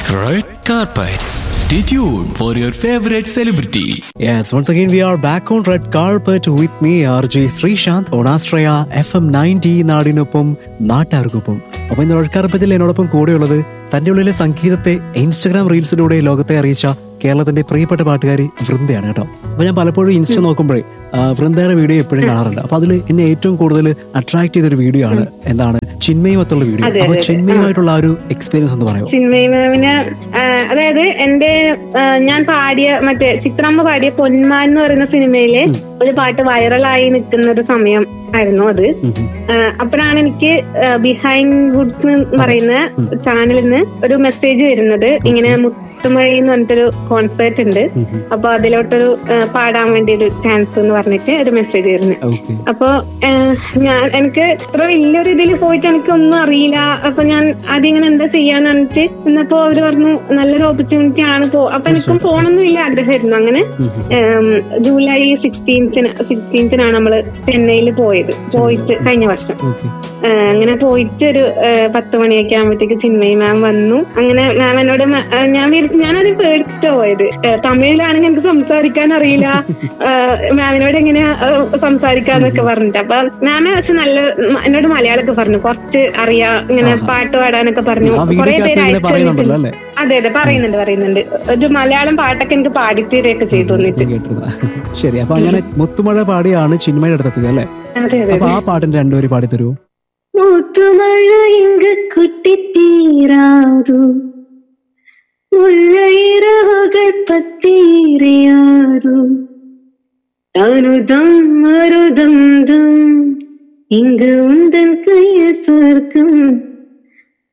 Red carpet. Stay tuned for your favorite celebrity. Yes, once again we are back on red carpet with me RJ Sreesanth on Astraya FM 90 നാടിനൊപ്പം നാട്ടാർക്കൊപ്പം അപ്പൊ ഇന്ന് red കാർപ്പറ്റിൽ എന്നോടൊപ്പം കൂടെയുള്ളത് തന്റെ ഉള്ളിലെ സംഗീതത്തെ ഇൻസ്റ്റഗ്രാം റീൽസിലൂടെ ലോകത്തെ അറിയിച്ച കേരളത്തിന്റെ പ്രിയപ്പെട്ട പാട്ടുകാരി വൃന്ദയാണ് കേട്ടോ അപ്പൊ ഞാൻ പലപ്പോഴും ഇൻസ്റ്റ നോക്കുമ്പോഴേ ആ, വൃന്ദയുടെ വീഡിയോ എപ്പോഴും കാണാറുണ്ട് അപ്പൊ അതിൽ എന്നെ ഏറ്റവും കൂടുതൽ അട്രാക്ട് ചെയ്തൊരു വീഡിയോ ആണ് എന്താണ് ചിന്മയുമത്തുള്ള വീഡിയോ അപ്പൊ ചിന്മയുമായിട്ടുള്ള ആ ഒരു എക്സ്പീരിയൻസ് എന്ന് പറയുമോ ചിന്മയി മാമിന് ആ, അതായത് എന്റെ ആ, ഞാൻ പാടിയ മറ്റേ ചിത്രമ്മ പാടിയ പൊന്മാൻ എന്ന് പറയുന്ന സിനിമയിലെ ഒരു പാട്ട് വൈറലായി നിൽക്കുന്ന ഒരു സമയം ആയിരുന്നു അത് ആ, അപ്പോഴാണ് എനിക്ക് ബിഹൈൻഡ് വുഡ്സ് എന്ന് പറയുന്ന ചാനലിൽ നിന്ന് ഒരു മെസ്സേജ് വരുന്നത് ഇങ്ങനെ മുത്തുമഴി എന്ന് പറഞ്ഞിട്ടൊരു കോൺസേർട്ട് ഉണ്ട് അപ്പൊ അതിലോട്ടൊരു ആ, പാടാൻ വേണ്ടി ഒരു ചാൻസ് എന്ന് പറഞ്ഞിട്ട് ഒരു മെസ്സേജ് വരുന്നത് ഓക്കെ അപ്പൊ ഏഹ്, ഞാൻ എനിക്ക് ഇത്ര വലിയൊരു ഇതിൽ പോയിട്ട് എനിക്ക് ഒന്നും അറിയില്ല അപ്പൊ ഞാൻ ആദ്യം ഇങ്ങനെ എന്താ ചെയ്യാന്ന് പറഞ്ഞിട്ട് എന്നപ്പോ അവര് പറഞ്ഞു നല്ലൊരു ഓപ്പർച്യൂണിറ്റി ആണ് പോ അപ്പൊ എനിക്കും പോകണമെന്നും ഇല്ല ആഗ്രഹമായിരുന്നു അങ്ങനെ ഏം, ജൂലൈ സിക്സ്റ്റീൻത്തിന് സിക്സ്റ്റീൻത്തിനാണ് നമ്മള് ചെന്നൈയിൽ പോയത് പോയിട്ട് കഴിഞ്ഞ വർഷം ഓക്കെ ഏഹ്, അങ്ങനെ പോയിട്ട് ഒരു ഏഹ്, പത്ത് മണിയൊക്കെ ആകുമ്പോഴത്തേക്ക് ചിന്മയി മാം വന്നു അങ്ങനെ മാം എന്നോട് മ- ഏഹ്, ഞാൻ വിചാരിച്ചു- ഞാനത് പേടിച്ചിട്ടാ പോയത് ഏഹ്, തമിഴിലാണെങ്കിൽ എനിക്ക് സംസാരിക്കാൻ അറിയില്ല ഏഹ്, മാമിനോട് എങ്ങനെയാ ഏഹ്, സംസാരിക്കാന്നൊക്കെ പറഞ്ഞിട്ട് അപ്പൊ മാമെ പക്ഷെ നല്ല മ- എന്നോട് മലയാളമൊക്കെ പറഞ്ഞു കുറച്ച് അറിയാ ഇങ്ങനെ പാട്ട് പാടാനൊക്കെ പറഞ്ഞു ആ കുറെ വീഡിയോക്കകത്ത് പേര് ഇങ്ങനെ അയച്ചു പറയുന്നുണ്ടല്ലോ അല്ലേ അതെ അതെ പറയുന്നുണ്ട് പറയുന്നുണ്ട് ഒരു മലയാളം പാട്ടൊക്കെ എനിക്ക് പാടിത്തീരൊക്കെ ചെയ്തു തന്നിട്ട് ഞാൻ കേട്ടതാ ശരി അപ്പൊ അങ്ങനെ മുത്തുമഴ പാടിയാണ് ചിന്മയുടെ അടുത്തെത്തിയത് അല്ലേ അതെ അതെ അപ്പൊ ആ പാട്ടിന്റെ രണ്ടുപേരും പാടി തരുമോ മുത്തുമഴ ഇങ്ങ് കുട്ടിത്തീരാതു മുല്ലയിരവുകൾ പത്തീരയാതു തനുതം മരുതം ദം ഇങ്ങ് ഉന്തൻ കയ്യ സ്വർഗം